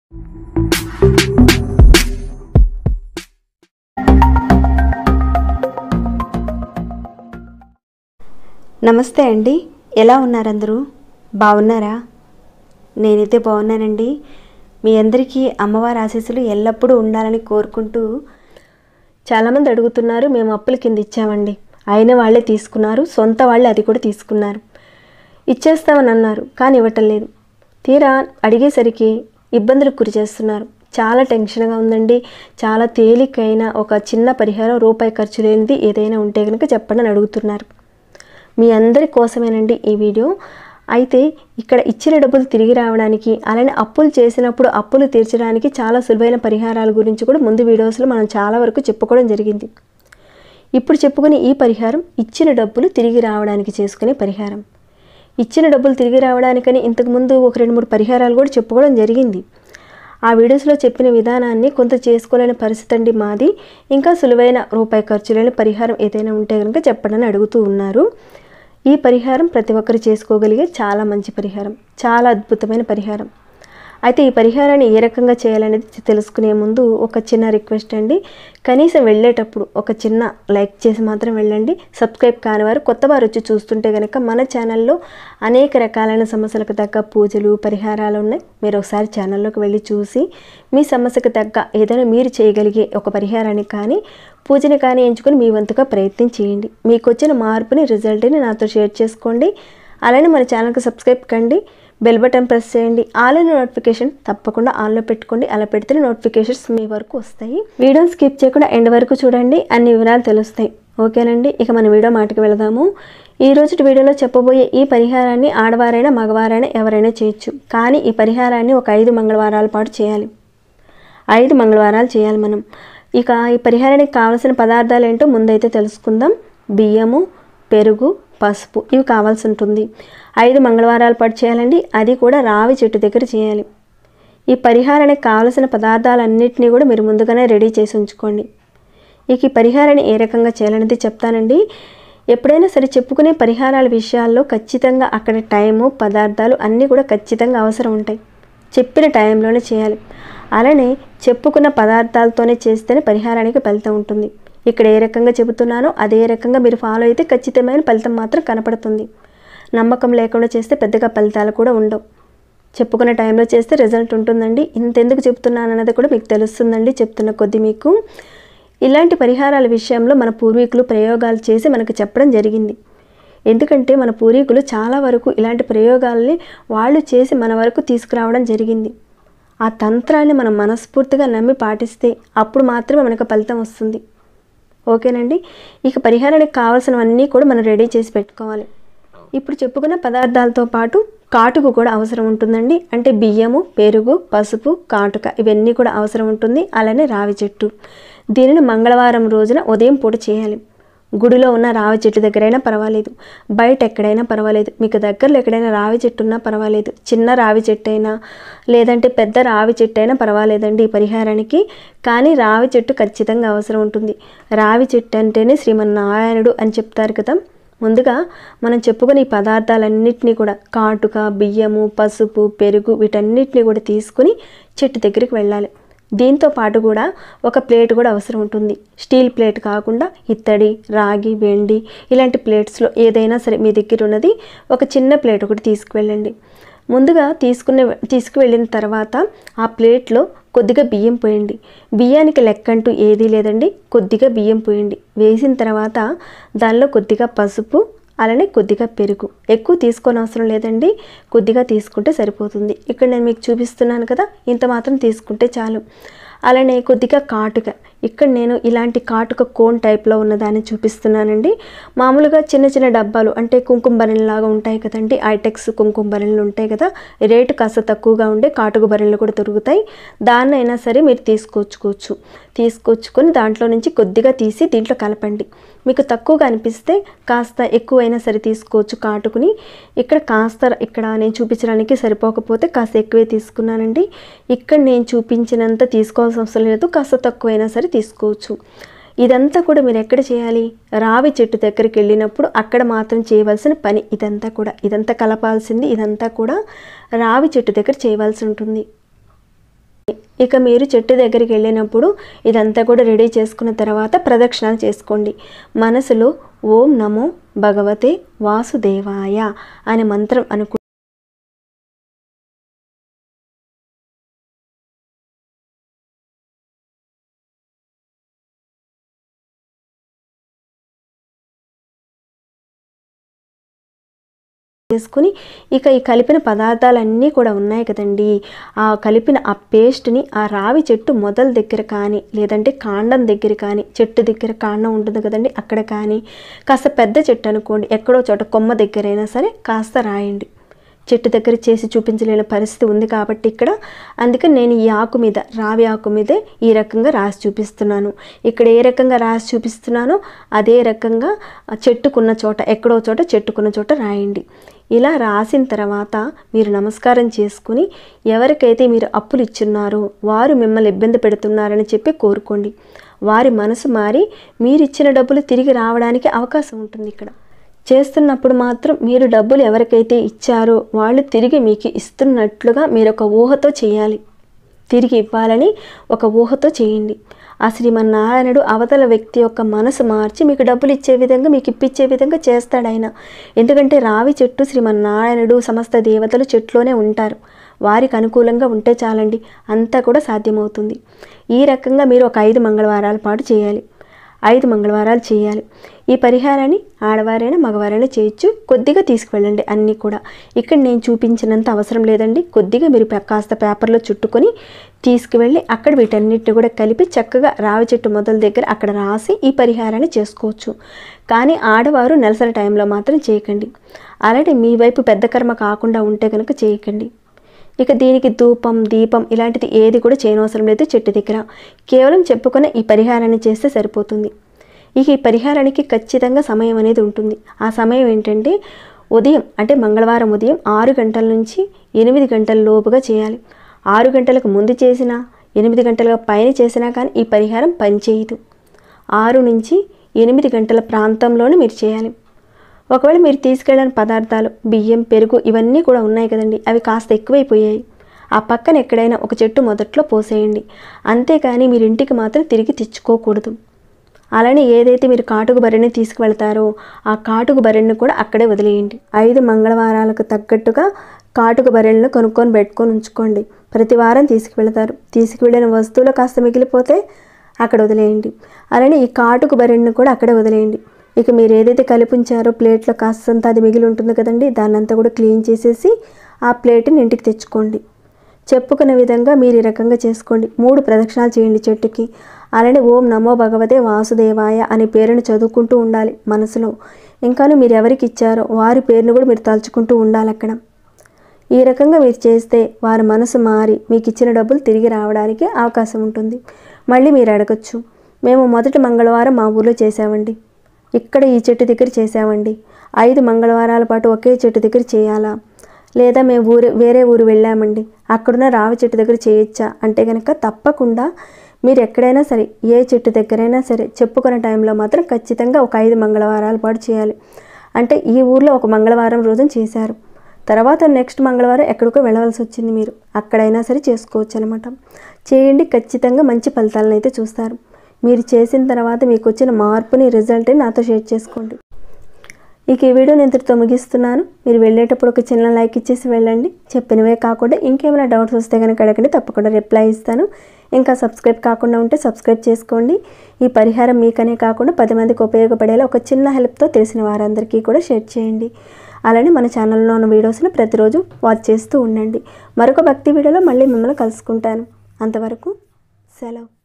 నమస్తే అండి ఎలా ఉన్నారు అందరూ బాగున్నారా నేనైతే బాగున్నానండి మీ అందరికీ అమ్మవారి ఆశీస్సులు ఎల్లప్పుడూ ఉండాలని కోరుకుంటూ చాలామంది అడుగుతున్నారు మేము అప్పుల కింద ఇచ్చామండి అయిన వాళ్ళే తీసుకున్నారు సొంత వాళ్ళే అది కూడా తీసుకున్నారు ఇచ్చేస్తామని అన్నారు కానీ ఇవ్వటం లేదు తీరా అడిగేసరికి ఇబ్బందులకు గురి చేస్తున్నారు చాలా టెన్షన్గా ఉందండి చాలా తేలికైన ఒక చిన్న పరిహారం రూపాయి ఖర్చు లేనిది ఏదైనా ఉంటే కనుక చెప్పండి అని అడుగుతున్నారు మీ అందరి కోసమేనండి ఈ వీడియో అయితే ఇక్కడ ఇచ్చిన డబ్బులు తిరిగి రావడానికి అలానే అప్పులు చేసినప్పుడు అప్పులు తీర్చడానికి చాలా సులువైన పరిహారాల గురించి కూడా ముందు వీడియోస్లో మనం చాలా వరకు చెప్పుకోవడం జరిగింది ఇప్పుడు చెప్పుకునే ఈ పరిహారం ఇచ్చిన డబ్బులు తిరిగి రావడానికి చేసుకునే పరిహారం ఇచ్చిన డబ్బులు తిరిగి రావడానికని ఇంతకుముందు ఒక రెండు మూడు పరిహారాలు కూడా చెప్పుకోవడం జరిగింది ఆ వీడియోస్లో చెప్పిన విధానాన్ని కొంత చేసుకోలేని పరిస్థితి అండి మాది ఇంకా సులువైన రూపాయి ఖర్చు లేని పరిహారం ఏదైనా ఉంటే కనుక చెప్పండి అని అడుగుతూ ఉన్నారు ఈ పరిహారం ప్రతి ఒక్కరు చేసుకోగలిగే చాలా మంచి పరిహారం చాలా అద్భుతమైన పరిహారం అయితే ఈ పరిహారాన్ని ఏ రకంగా చేయాలనేది తెలుసుకునే ముందు ఒక చిన్న రిక్వెస్ట్ అండి కనీసం వెళ్ళేటప్పుడు ఒక చిన్న లైక్ చేసి మాత్రం వెళ్ళండి సబ్స్క్రైబ్ కాని వారు కొత్త వారు వచ్చి చూస్తుంటే కనుక మన ఛానల్లో అనేక రకాలైన సమస్యలకు తగ్గ పూజలు పరిహారాలు ఉన్నాయి మీరు ఒకసారి ఛానల్లోకి వెళ్ళి చూసి మీ సమస్యకు తగ్గ ఏదైనా మీరు చేయగలిగే ఒక పరిహారాన్ని కానీ పూజని కానీ ఎంచుకొని మీ వంతుగా ప్రయత్నం చేయండి మీకు వచ్చిన మార్పుని రిజల్ట్ని నాతో షేర్ చేసుకోండి అలానే మన ఛానల్కి సబ్స్క్రైబ్ కండి బెల్ బటన్ ప్రెస్ చేయండి ఆల్ ఇన్ నోటిఫికేషన్ తప్పకుండా ఆన్లో పెట్టుకోండి అలా పెడితే నోటిఫికేషన్స్ మీ వరకు వస్తాయి వీడియోని స్కిప్ చేయకుండా ఎండ్ వరకు చూడండి అన్ని వివరాలు తెలుస్తాయి ఓకేనండి ఇక మన వీడియో మాటకి వెళదాము ఈ రోజు వీడియోలో చెప్పబోయే ఈ పరిహారాన్ని ఆడవారైనా మగవారైనా ఎవరైనా చేయొచ్చు కానీ ఈ పరిహారాన్ని ఒక ఐదు మంగళవారాల పాటు చేయాలి ఐదు మంగళవారాలు చేయాలి మనం ఇక ఈ పరిహారానికి కావాల్సిన పదార్థాలు ఏంటో ముందైతే తెలుసుకుందాం బియ్యము పెరుగు పసుపు ఇవి కావాల్సి ఉంటుంది ఐదు మంగళవారాల పాటు చేయాలండి అది కూడా రావి చెట్టు దగ్గర చేయాలి ఈ పరిహారానికి కావలసిన పదార్థాలన్నింటినీ కూడా మీరు ముందుగానే రెడీ చేసి ఉంచుకోండి ఇక ఈ పరిహారాన్ని ఏ రకంగా చేయాలనేది చెప్తానండి ఎప్పుడైనా సరే చెప్పుకునే పరిహారాల విషయాల్లో ఖచ్చితంగా అక్కడ టైము పదార్థాలు అన్నీ కూడా ఖచ్చితంగా అవసరం ఉంటాయి చెప్పిన టైంలోనే చేయాలి అలానే చెప్పుకున్న పదార్థాలతోనే చేస్తేనే పరిహారానికి ఫలితం ఉంటుంది ఇక్కడ ఏ రకంగా చెబుతున్నానో అదే రకంగా మీరు ఫాలో అయితే ఖచ్చితమైన ఫలితం మాత్రం కనపడుతుంది నమ్మకం లేకుండా చేస్తే పెద్దగా ఫలితాలు కూడా ఉండవు చెప్పుకున్న టైంలో చేస్తే రిజల్ట్ ఉంటుందండి ఇంతెందుకు చెప్తున్నాను అన్నది కూడా మీకు తెలుస్తుందండి చెప్తున్న కొద్దీ మీకు ఇలాంటి పరిహారాల విషయంలో మన పూర్వీకులు ప్రయోగాలు చేసి మనకు చెప్పడం జరిగింది ఎందుకంటే మన పూర్వీకులు చాలా వరకు ఇలాంటి ప్రయోగాల్ని వాళ్ళు చేసి మన వరకు తీసుకురావడం జరిగింది ఆ తంత్రాన్ని మనం మనస్ఫూర్తిగా నమ్మి పాటిస్తే అప్పుడు మాత్రమే మనకు ఫలితం వస్తుంది ఓకేనండి ఇక పరిహారానికి కావాల్సినవన్నీ కూడా మనం రెడీ చేసి పెట్టుకోవాలి ఇప్పుడు చెప్పుకున్న పదార్థాలతో పాటు కాటుకు కూడా అవసరం ఉంటుందండి అంటే బియ్యము పెరుగు పసుపు కాటుక ఇవన్నీ కూడా అవసరం ఉంటుంది అలానే రావి చెట్టు దీనిని మంగళవారం రోజున ఉదయం పూట చేయాలి గుడిలో ఉన్న రావి చెట్టు దగ్గరైనా పర్వాలేదు బయట ఎక్కడైనా పర్వాలేదు మీకు దగ్గరలో ఎక్కడైనా రావి చెట్టు ఉన్నా పర్వాలేదు చిన్న రావి చెట్టు అయినా లేదంటే పెద్ద రావి చెట్టు అయినా పర్వాలేదండి ఈ పరిహారానికి కానీ రావి చెట్టు ఖచ్చితంగా అవసరం ఉంటుంది రావి చెట్టు అంటేనే శ్రీమన్నారాయణుడు అని చెప్తారు కదా ముందుగా మనం చెప్పుకునే ఈ పదార్థాలన్నింటినీ కూడా కాటుక బియ్యము పసుపు పెరుగు వీటన్నిటిని కూడా తీసుకుని చెట్టు దగ్గరికి వెళ్ళాలి దీంతో పాటు కూడా ఒక ప్లేట్ కూడా అవసరం ఉంటుంది స్టీల్ ప్లేట్ కాకుండా ఇత్తడి రాగి వెండి ఇలాంటి ప్లేట్స్లో ఏదైనా సరే మీ దగ్గర ఉన్నది ఒక చిన్న ప్లేట్ ఒకటి తీసుకువెళ్ళండి ముందుగా తీసుకునే తీసుకువెళ్ళిన తర్వాత ఆ ప్లేట్లో కొద్దిగా బియ్యం పోయండి బియ్యానికి లెక్కంటూ ఏదీ లేదండి కొద్దిగా బియ్యం పోయండి వేసిన తర్వాత దానిలో కొద్దిగా పసుపు అలానే కొద్దిగా పెరుగు ఎక్కువ తీసుకోని అవసరం లేదండి కొద్దిగా తీసుకుంటే సరిపోతుంది ఇక్కడ నేను మీకు చూపిస్తున్నాను కదా ఇంత మాత్రం తీసుకుంటే చాలు అలానే కొద్దిగా కాటుక ఇక్కడ నేను ఇలాంటి కాటుక కోన్ టైప్లో ఉన్నదాన్ని చూపిస్తున్నానండి మామూలుగా చిన్న చిన్న డబ్బాలు అంటే కుంకుమ బరెల్లాగా ఉంటాయి కదండి ఐటెక్స్ కుంకుమ బరెలు ఉంటాయి కదా రేటు కాస్త తక్కువగా ఉండే కాటుక బరెలు కూడా దొరుకుతాయి దాన్నైనా సరే మీరు తీసుకొచ్చుకోవచ్చు తీసుకొచ్చుకొని దాంట్లో నుంచి కొద్దిగా తీసి దీంట్లో కలపండి మీకు తక్కువగా అనిపిస్తే కాస్త ఎక్కువైనా సరే తీసుకోవచ్చు కాటుకుని ఇక్కడ కాస్త ఇక్కడ నేను చూపించడానికి సరిపోకపోతే కాస్త ఎక్కువే తీసుకున్నానండి ఇక్కడ నేను చూపించినంత తీసుకోవాల్సిన అవసరం లేదు కాస్త తక్కువైనా సరే తీసుకోవచ్చు ఇదంతా కూడా మీరు ఎక్కడ చేయాలి రావి చెట్టు దగ్గరికి వెళ్ళినప్పుడు అక్కడ మాత్రం చేయవలసిన పని ఇదంతా కూడా ఇదంతా కలపాల్సింది ఇదంతా కూడా రావి చెట్టు దగ్గర చేయవలసి ఉంటుంది ఇక మీరు చెట్టు దగ్గరికి వెళ్ళినప్పుడు ఇదంతా కూడా రెడీ చేసుకున్న తర్వాత ప్రదక్షిణాలు చేసుకోండి మనసులో ఓం నమో భగవతే వాసుదేవాయ అనే మంత్రం అనుకు చేసుకుని ఇక ఈ కలిపిన పదార్థాలన్నీ కూడా ఉన్నాయి కదండి ఆ కలిపిన ఆ పేస్ట్ని ఆ రావి చెట్టు మొదల దగ్గర కానీ లేదంటే కాండం దగ్గర కానీ చెట్టు దగ్గర కాండం ఉంటుంది కదండి అక్కడ కానీ కాస్త పెద్ద చెట్టు అనుకోండి ఎక్కడో చోట కొమ్మ దగ్గరైనా సరే కాస్త రాయండి చెట్టు దగ్గర చేసి చూపించలేని పరిస్థితి ఉంది కాబట్టి ఇక్కడ అందుకని నేను ఈ ఆకు మీద రావి ఆకు మీదే ఈ రకంగా రాసి చూపిస్తున్నాను ఇక్కడ ఏ రకంగా రాసి చూపిస్తున్నానో అదే రకంగా ఆ చెట్టుకున్న చోట ఎక్కడో చోట చెట్టుకున్న చోట రాయండి ఇలా రాసిన తర్వాత మీరు నమస్కారం చేసుకుని ఎవరికైతే మీరు అప్పులు ఇచ్చున్నారో వారు మిమ్మల్ని ఇబ్బంది పెడుతున్నారని చెప్పి కోరుకోండి వారి మనసు మారి మీరు ఇచ్చిన డబ్బులు తిరిగి రావడానికి అవకాశం ఉంటుంది ఇక్కడ చేస్తున్నప్పుడు మాత్రం మీరు డబ్బులు ఎవరికైతే ఇచ్చారో వాళ్ళు తిరిగి మీకు ఇస్తున్నట్లుగా మీరు ఒక ఊహతో చేయాలి తిరిగి ఇవ్వాలని ఒక ఊహతో చేయండి ఆ శ్రీమన్నారాయణుడు అవతల వ్యక్తి యొక్క మనసు మార్చి మీకు డబ్బులు ఇచ్చే విధంగా మీకు ఇప్పించే విధంగా చేస్తాడు ఆయన ఎందుకంటే రావి చెట్టు శ్రీమన్నారాయణుడు సమస్త దేవతలు చెట్లోనే ఉంటారు వారికి అనుకూలంగా ఉంటే చాలండి అంతా కూడా సాధ్యమవుతుంది ఈ రకంగా మీరు ఒక ఐదు మంగళవారాల పాటు చేయాలి ఐదు మంగళవారాలు చేయాలి ఈ పరిహారాన్ని ఆడవారైనా మగవారైనా చేయొచ్చు కొద్దిగా తీసుకువెళ్ళండి అన్నీ కూడా ఇక్కడ నేను చూపించినంత అవసరం లేదండి కొద్దిగా మీరు పే- కాస్త పేపర్లో చుట్టుకొని తీసుకువెళ్ళి అక్కడ వీటన్నిటిని కూడా కలిపి చక్కగా రావి చెట్టు మొదల దగ్గర అక్కడ రాసి ఈ పరిహారాన్ని చేసుకోవచ్చు కానీ ఆడవారు నెలసరి టైంలో మాత్రం చేయకండి అలాగే మీ వైపు పెద్ద కర్మ కాకుండా ఉంటే కనుక చేయకండి ఇక దీనికి ధూపం దీపం ఇలాంటిది ఏది కూడా చేయనవసరం లేదు చెట్టు దగ్గర కేవలం చెప్పుకున్న ఈ పరిహారాన్ని చేస్తే సరిపోతుంది ఇక ఈ పరిహారానికి ఖచ్చితంగా సమయం అనేది ఉంటుంది ఆ సమయం ఏంటంటే ఉదయం అంటే మంగళవారం ఉదయం ఆరు గంటల నుంచి ఎనిమిది గంటల లోపుగా చేయాలి ఆరు గంటలకు ముందు చేసినా ఎనిమిది గంటల పైన చేసినా కానీ ఈ పరిహారం పనిచేయదు ఆరు నుంచి ఎనిమిది గంటల ప్రాంతంలోనే మీరు చేయాలి ఒకవేళ మీరు తీసుకెళ్ళిన పదార్థాలు బియ్యం పెరుగు ఇవన్నీ కూడా ఉన్నాయి కదండి అవి కాస్త ఎక్కువైపోయాయి ఆ పక్కన ఎక్కడైనా ఒక చెట్టు మొదట్లో పోసేయండి అంతేకాని మీరు ఇంటికి మాత్రం తిరిగి తెచ్చుకోకూడదు అలానే ఏదైతే మీరు కాటుకు బర్రెని తీసుకువెళ్తారో ఆ కాటుకు బర్రెని కూడా అక్కడే వదిలేయండి ఐదు మంగళవారాలకు తగ్గట్టుగా కాటుక బర్రెలను కొనుక్కొని పెట్టుకొని ఉంచుకోండి ప్రతి వారం తీసుకువెళ్తారు తీసుకువెళ్ళిన వస్తువులు కాస్త మిగిలిపోతే అక్కడ వదిలేయండి అలానే ఈ కాటుకు బర్రెని కూడా అక్కడే వదిలేయండి ఇక మీరు ఏదైతే కలిపి ఉంచారో ప్లేట్లో కాస్తంత అది మిగిలి ఉంటుంది కదండి దాన్ని అంతా కూడా క్లీన్ చేసేసి ఆ ప్లేట్ని ఇంటికి తెచ్చుకోండి చెప్పుకున్న విధంగా మీరు ఈ రకంగా చేసుకోండి మూడు ప్రదక్షిణాలు చేయండి చెట్టుకి అలానే ఓం నమో భగవతే వాసుదేవాయ అనే పేరును చదువుకుంటూ ఉండాలి మనసులో ఇంకాను మీరు ఎవరికి ఇచ్చారో వారి పేరును కూడా మీరు తలుచుకుంటూ ఉండాలి అక్కడ ఈ రకంగా మీరు చేస్తే వారి మనసు మారి మీకు ఇచ్చిన డబ్బులు తిరిగి రావడానికి అవకాశం ఉంటుంది మళ్ళీ మీరు అడగచ్చు మేము మొదటి మంగళవారం మా ఊర్లో చేసామండి ఇక్కడ ఈ చెట్టు దగ్గర చేసామండి ఐదు మంగళవారాల పాటు ఒకే చెట్టు దగ్గర చేయాలా లేదా మేము ఊరు వేరే ఊరు వెళ్ళామండి అక్కడున్న రావి చెట్టు దగ్గర చేయొచ్చా అంటే కనుక తప్పకుండా మీరు ఎక్కడైనా సరే ఏ చెట్టు దగ్గరైనా సరే చెప్పుకున్న టైంలో మాత్రం ఖచ్చితంగా ఒక ఐదు మంగళవారాల పాటు చేయాలి అంటే ఈ ఊర్లో ఒక మంగళవారం రోజున చేశారు తర్వాత నెక్స్ట్ మంగళవారం ఎక్కడికో వెళ్ళవలసి వచ్చింది మీరు అక్కడైనా సరే చేసుకోవచ్చు అనమాట చేయండి ఖచ్చితంగా మంచి ఫలితాలను అయితే చూస్తారు మీరు చేసిన తర్వాత మీకు వచ్చిన మార్పుని రిజల్ట్ని నాతో షేర్ చేసుకోండి ఇక ఈ వీడియోని ఇంతటితో ముగిస్తున్నాను మీరు వెళ్ళేటప్పుడు ఒక చిన్న లైక్ ఇచ్చేసి వెళ్ళండి చెప్పినవే కాకుండా ఇంకేమైనా డౌట్స్ వస్తే కనుక అడగండి తప్పకుండా రిప్లై ఇస్తాను ఇంకా సబ్స్క్రైబ్ కాకుండా ఉంటే సబ్స్క్రైబ్ చేసుకోండి ఈ పరిహారం మీకనే కాకుండా పది మందికి ఉపయోగపడేలా ఒక చిన్న హెల్ప్తో తెలిసిన వారందరికీ కూడా షేర్ చేయండి అలానే మన ఛానల్లో ఉన్న వీడియోస్ని ప్రతిరోజు వాచ్ చేస్తూ ఉండండి మరొక భక్తి వీడియోలో మళ్ళీ మిమ్మల్ని కలుసుకుంటాను అంతవరకు సెలవు